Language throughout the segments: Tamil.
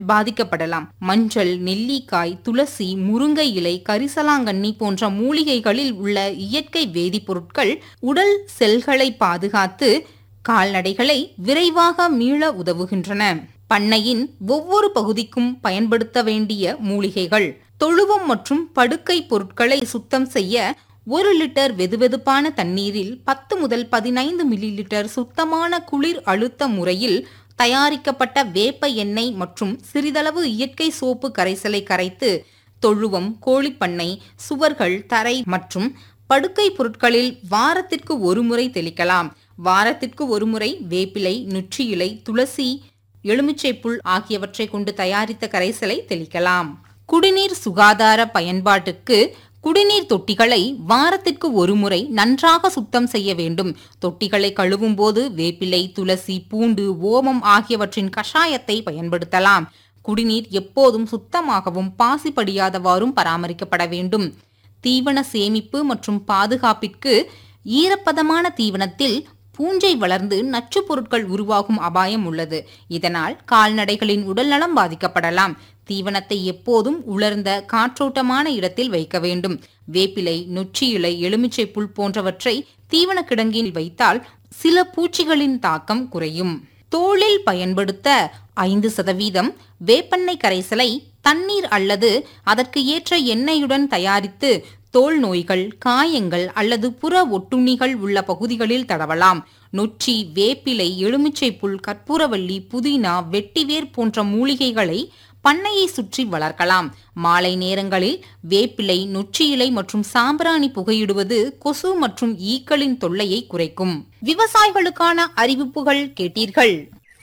பாதிக்கப்படலாம் மஞ்சள் நெல்லிக்காய் துளசி முருங்கை இலை கரிசலாங்கண்ணி போன்ற மூலிகைகளில் உள்ள இயற்கை வேதிப்பொருட்கள் உடல் செல்களை பாதுகாத்து கால்நடைகளை விரைவாக மீள உதவுகின்றன பண்ணையின் ஒவ்வொரு பகுதிக்கும் பயன்படுத்த வேண்டிய மூலிகைகள் தொழுவம் மற்றும் படுக்கை பொருட்களை சுத்தம் செய்ய ஒரு லிட்டர் வெதுவெதுப்பான தண்ணீரில் பத்து முதல் பதினைந்து மில்லி லிட்டர் சுத்தமான குளிர் அழுத்த முறையில் தயாரிக்கப்பட்ட வேப்ப எண்ணெய் மற்றும் சிறிதளவு இயற்கை சோப்பு கரைசலை கரைத்து தொழுவம் கோழிப்பண்ணை சுவர்கள் தரை மற்றும் படுக்கை பொருட்களில் வாரத்திற்கு ஒரு முறை தெளிக்கலாம் வாரத்திற்கு ஒருமுறை வேப்பிலை நுச்சி இலை துளசி எலுமிச்சை புல் ஆகியவற்றை கொண்டு தயாரித்த கரைசலை தெளிக்கலாம் குடிநீர் சுகாதார பயன்பாட்டுக்கு குடிநீர் தொட்டிகளை வாரத்திற்கு ஒருமுறை நன்றாக சுத்தம் செய்ய வேண்டும் தொட்டிகளை கழுவும் போது வேப்பிலை துளசி பூண்டு ஓமம் ஆகியவற்றின் கஷாயத்தை பயன்படுத்தலாம் குடிநீர் எப்போதும் சுத்தமாகவும் பாசி படியாதவாறும் பராமரிக்கப்பட வேண்டும் தீவன சேமிப்பு மற்றும் பாதுகாப்பிற்கு ஈரப்பதமான தீவனத்தில் பூஞ்சை வளர்ந்து நச்சுப் பொருட்கள் உருவாகும் அபாயம் உள்ளது இதனால் கால்நடைகளின் உடல்நலம் பாதிக்கப்படலாம் தீவனத்தை எப்போதும் உலர்ந்த காற்றோட்டமான இடத்தில் வைக்க வேண்டும் வேப்பிலை நொச்சி இலை எலுமிச்சை புல் போன்றவற்றை தீவன கிடங்கில் வைத்தால் சில பூச்சிகளின் தாக்கம் குறையும் தோலில் பயன்படுத்த ஐந்து சதவீதம் வேப்பெண்ணெய் கரைசலை தண்ணீர் அல்லது அதற்கு ஏற்ற எண்ணெயுடன் தயாரித்து தோல் நோய்கள் காயங்கள் அல்லது புற ஒட்டுண்ணிகள் உள்ள பகுதிகளில் தடவலாம் நொச்சி வேப்பிலை எலுமிச்சை புல் கற்பூரவள்ளி புதினா வெட்டிவேர் போன்ற மூலிகைகளை பண்ணையை சுற்றி வளர்க்கலாம் மாலை நேரங்களில் வேப்பிலை நொச்சி இலை மற்றும் சாம்பிராணி புகையிடுவது கொசு மற்றும் ஈக்களின் தொல்லையை குறைக்கும் விவசாயிகளுக்கான அறிவிப்புகள் கேட்டீர்கள்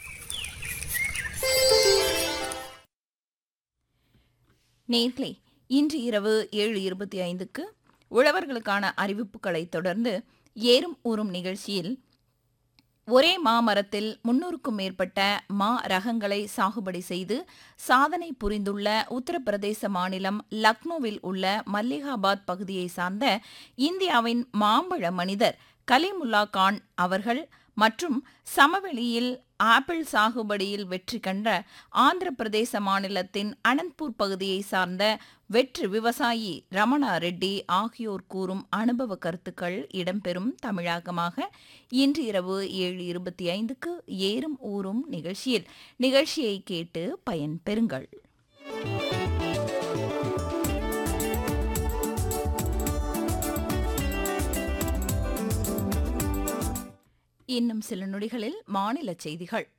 நேர்களே இன்று இரவு ஏழு இருபத்தி ஐந்துக்கு உழவர்களுக்கான அறிவிப்புகளை தொடர்ந்து ஏறும் ஊறும் நிகழ்ச்சியில் ஒரே மாமரத்தில் முன்னூறுக்கும் மேற்பட்ட மா ரகங்களை சாகுபடி செய்து சாதனை புரிந்துள்ள உத்தரப்பிரதேச மாநிலம் லக்னோவில் உள்ள மல்லிகாபாத் பகுதியை சார்ந்த இந்தியாவின் மாம்பழ மனிதர் கலிமுல்லா கான் அவர்கள் மற்றும் சமவெளியில் ஆப்பிள் சாகுபடியில் வெற்றி கண்ட ஆந்திர பிரதேச மாநிலத்தின் அனந்த்பூர் பகுதியை சார்ந்த வெற்றி விவசாயி ரமணா ரெட்டி ஆகியோர் கூறும் அனுபவ கருத்துக்கள் இடம்பெறும் தமிழாக்கமாக இன்று இரவு ஏழு இருபத்தி ஐந்துக்கு ஏறும் ஊறும் நிகழ்ச்சியில் நிகழ்ச்சியை கேட்டு பயன் பெறுங்கள் இன்னும் சில நொடிகளில் மாநில செய்திகள்